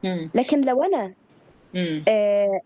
إمم. لكن لو أنا إمم. آآ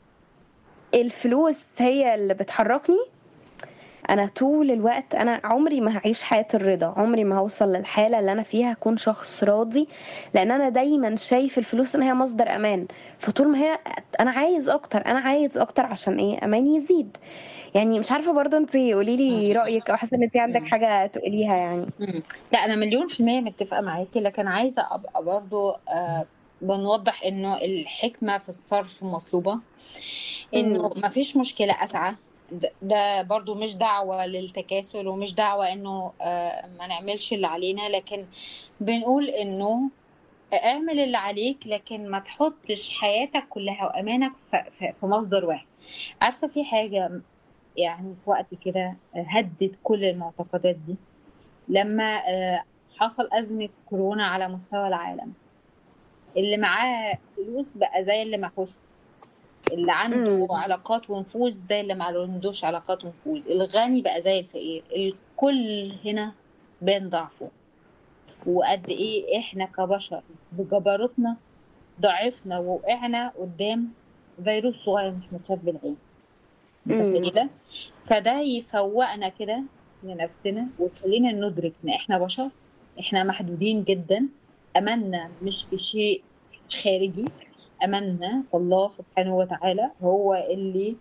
الفلوس هي اللي بتحركني، أنا طول الوقت أنا عمري ما هاعيش حياة الرضا، عمري ما هاوصل للحالة اللي أنا فيها أكون شخص راضي، لإن أنا دايمًا شايف الفلوس إن هي مصدر أمان، فطول ما هي أنا عايز أكتر، أنا عايز أكتر عشان إيه، أماني يزيد. يعني مش عارفة برضه أنتِ قولي لي رأيِك أو حاسة إن أنتِ عندِك إمم. حاجة تقوليها يعني؟ إمم. لأ أنا مليون في المِيّة متّفقة معاكِ، لكن عايزة أبقى برضه آآ بنوضّح إنه الحكمة في الصرف مطلوبة، إنه إمم. ما فيش مشكلة أسعى، د ده برضه مش دعوة للتكاسل ومش دعوة إنه آآ ما نعملش اللي علينا، لكن بنقول إنه أ اعمل اللي عليك، لكن ما تحطّش حياتك كلّها وأمانك ف ف في مصدر واحد. عارفة في حاجة م يعني في وقت كده هدِّت كل المعتقدات دي، لمّا آآ حصل أزمة كورونا على مستوى العالم. اللي معاه فلوس بقى زي اللي معاهوش فلوس، اللي عنده إمم. علاقات ونفوذ زي اللي ما عندوش علاقات ونفوذ، الغني بقى زي الفقير، الكل هنا بان ضعفه، وقد إيه إحنا كبشر بجبروتنا ضعفنا ووقعنا قدّام فيروس صغير مش متشاف بالعين، إمم. متخيلة؟ فده يفوّقنا كده لنفسنا ويخلّينا ندرك إن إحنا بشر، إحنا محدودين جدًا، أماننا مش في شيء خارجي، أماننا في الله سبحانه وتعالى هو اللي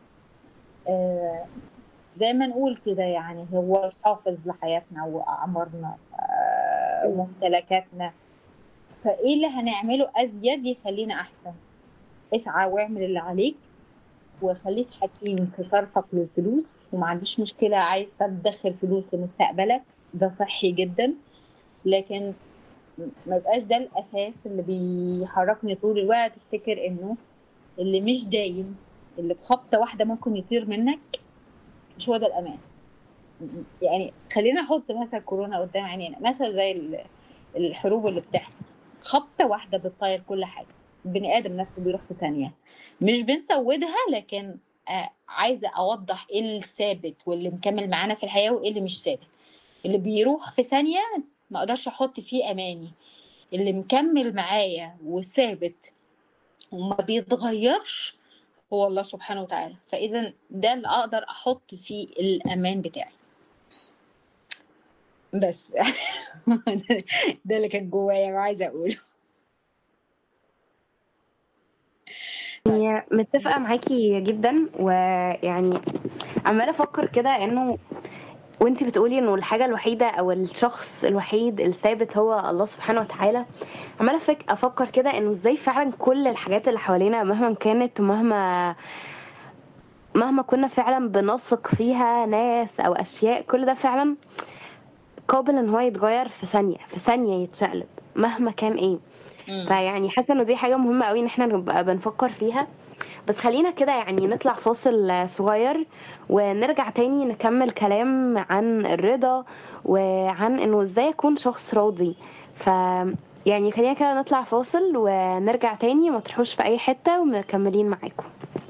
آآ زي ما نقول كده يعني هو الحافظ لحياتنا وأعمارنا ف إمم. وممتلكاتنا، فإيه اللي هنعمله أزيد يخلّينا أحسن؟ اسعى واعمل اللي عليك، وخلّيك حكيم في صرفك للفلوس، وما عنديش مشكلة عايز تدّخر فلوس لمستقبلك، ده صحّي جدًا، لكن م ما يبقاش ده الأساس اللي بيحركني طول الوقت، افتكر إنه اللي مش دايم، اللي بخبطة واحدة ممكن يطير منك، مش هو ده الأمان. م م يعني خلّينا نحط مثل كورونا قدّام عينينا، مثل زي ال الحروب اللي بتحصل، خبطة واحدة بتطيّر كل حاجة، البني آدم نفسه بيروح في ثانية، مش بنسوّدها لكن آآ عايزة أوضّح إيه الثابت واللي مكمّل معانا في الحياة وإيه اللي مش ثابت. اللي بيروح في ثانية ما أقدرش أحط فيه أماني، اللي مكمّل معايا وثابت وما بيتغيّرش هو الله سبحانه وتعالى، فإذًا ده اللي أقدر أحط فيه الأمان بتاعي. بس ده اللي كان جوايا وعايزة أقوله. طيب. يعني متّفقة معاكِ جدًا، ويعني عمّالة أفكّر كده إنه وأنتِ بتقولي إنه الحاجة الوحيدة أو الشخص الوحيد الثابت هو الله سبحانه وتعالى، عمّالة أفك أفكّر كده إنه إزاي فعلًا كل الحاجات اللي حوالينا مهمًا كانت ومهما مهما كنا فعلًا بنثق فيها ناس أو أشياء، كل ده فعلًا قابل إن هو يتغيّر في ثانية، في ثانية يتشقلب مهما كان إيه. إمم. فيعني حاسة إنه دي حاجة مهمة أوي إن إحنا نبقى بنفكّر فيها، بس خلّينا كده يعني نطلع فاصل صغير، ونرجع تاني نكمّل كلام عن الرضا، وعن إنه إزاي أكون شخص راضي. ف يعني خلّينا كده نطلع فاصل ونرجع تاني، ما تروحوش في أي حتة ومكمّلين معاكم.